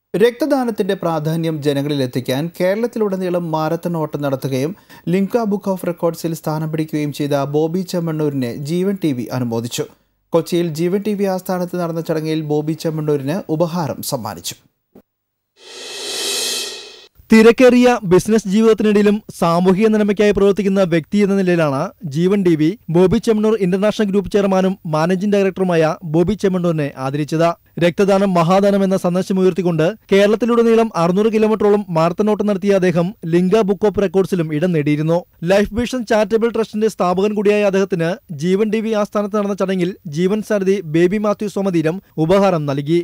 രക്തദാനത്തിന്റെ പ്രാധാന്യം ജനങ്ങളിൽ എത്തിക്കാൻ കേരളത്തിലുടനീളം മാരത്തൺ ഓട്ടം നടത്തുകയും ലിംക ബുക്ക് ഓഫ് റെക്കോർഡ്സിൽ സ്ഥാനം പിടിക്കുകയും ചെയ്ത ബോബി ചെമ്മണ്ണൂരിനെ ജീവൻ ടി വി അനുമോദിച്ചു കൊച്ചിയിൽ ജീവൻ ടി വി ആസ്ഥാനത്ത് നടന്ന ചടങ്ങിൽ ബോബി ചെമ്മണ്ണൂരിന് ഉപഹാരം സമ്മാനിച്ചു തിരക്കേറിയ ബിസിനസ് ജീവിതത്തിനിടയിലും സാമൂഹിക നന്മയ്ക്കായി പ്രവർത്തിക്കുന്ന വ്യക്തി എന്ന നിലയിലാണ് Jeevan T V Bobby Chemmanur international group ചെയർമാനും മാനേജിംഗ് ഡയറക്ടറുമായ ബോബി ചെമ്മണ്ണൂരിനെ ആദരിച്ചത് രക്തദാനം മഹാദാനം എന്ന സന്ദേശം ഉയർത്തിക്കൊണ്ട് കേരളത്തിലുടനീളം അറുന്നൂറ് കിലോമീറ്ററോളം മാരത്തനോട്ടം നടത്തിയ അദ്ദേഹം ലിംഗ ബുക്ക് ഓഫ് റെക്കോർഡ്സിലും ഇടം നേടിയിരുന്നു ലൈഫ് വിഷൻ ചാരിറ്റബിൾ ട്രസ്റ്റിന്റെ സ്ഥാപകൻ കൂടിയായ അദ്ദേഹത്തിന് ജീവൻ ടി വി ആസ്ഥാനത്ത് നടന്ന ചടങ്ങിൽ ജീവൻ സാരഥി ബേബി മാത്യു സോമതീരം ഉപഹാരം നൽകി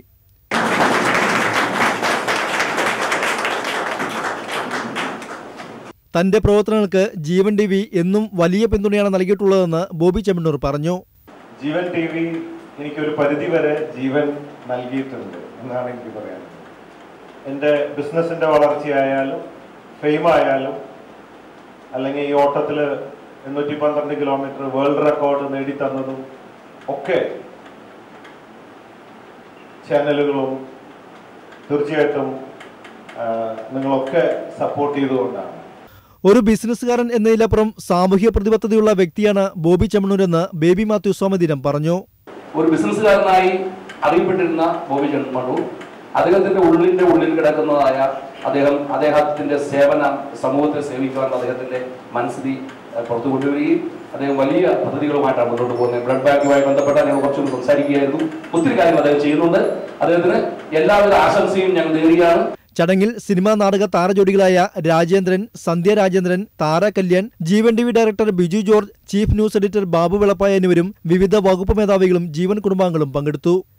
തന്റെ പ്രവർത്തനങ്ങൾക്ക് ജീവൻ ടി വി എന്നും വലിയ പിന്തുണയാണ് നൽകിയിട്ടുള്ളതെന്ന് ബോബി ചെമ്മണ്ണൂർ പറഞ്ഞു ജീവൻ ടി വി എനിക്കൊരു പരിധി വരെ ജീവൻ നൽകിയിട്ടുണ്ട് എന്നാണ് എനിക്ക് പറയാനുള്ളത് എൻ്റെ ബിസിനസ്സിൻ്റെ വളർച്ചയായാലും ഫെയിമായാലും അല്ലെങ്കിൽ ഈ ഓട്ടത്തിൽ എണ്ണൂറ്റി പന്ത്രണ്ട് കിലോമീറ്റർ വേൾഡ് റെക്കോർഡ് നേടിത്തന്നതും ഒക്കെ ചാനലുകളും തീർച്ചയായിട്ടും ആ, നിങ്ങളൊക്കെ സപ്പോർട്ട് ചെയ്തുകൊണ്ടാണ് ഒരു ബിസിനസ്സുകാരൻ എന്നതിലപ്പുറം സാമൂഹ്യ പ്രതിബദ്ധതയുള്ള വ്യക്തിയാണ് ബോബി ചെമ്മണ്ണൂരെന്ന് ബേബി മാത്യു സോമതീരം പറഞ്ഞു ഒരു ബിസിനസ്സുകാരനായി അറിയപ്പെട്ടിരുന്ന ബോബി ചെമ്മണ്ണൂർ അദ്ദേഹത്തിന്റെ ഉള്ളിന്റെ ഉള്ളിൽ കിടക്കുന്നതായ അദ്ദേഹം അദ്ദേഹത്തിന്റെ സേവന സമൂഹത്തെ സേവിക്കുവാൻ അദ്ദേഹത്തിന്റെ മനസ്ഥിതി ഏഹ്, പുറത്തു കൊണ്ടുവരികയും അദ്ദേഹം വലിയ പദ്ധതികളുമായിട്ടാണ് മുന്നോട്ട് പോകുന്നത് ബ്ലഡ് ബാങ്കുമായി ബന്ധപ്പെട്ട ഞങ്ങൾ കുറച്ചുകൂടി സംസാരിക്കുകയായിരുന്നു ഒത്തിരി കാര്യങ്ങൾ അദ്ദേഹം ചെയ്യുന്നുണ്ട് അദ്ദേഹത്തിന് എല്ലാവിധ ആശംസയും ഞങ്ങൾ നേരുകയാണ് ചടങ്ങിൽ സിനിമാ നാടക താരജോഡികളായ Rajendran Sandhya Rajendran Thara Kalyan Jeevan T V director Biju George chief news editor Babu Velappaya എന്നിവരും വിവിധ വകുപ്പ് മേധാവികളും ജീവൻ കുടുംബാംഗങ്ങളും പങ്കെടുത്തു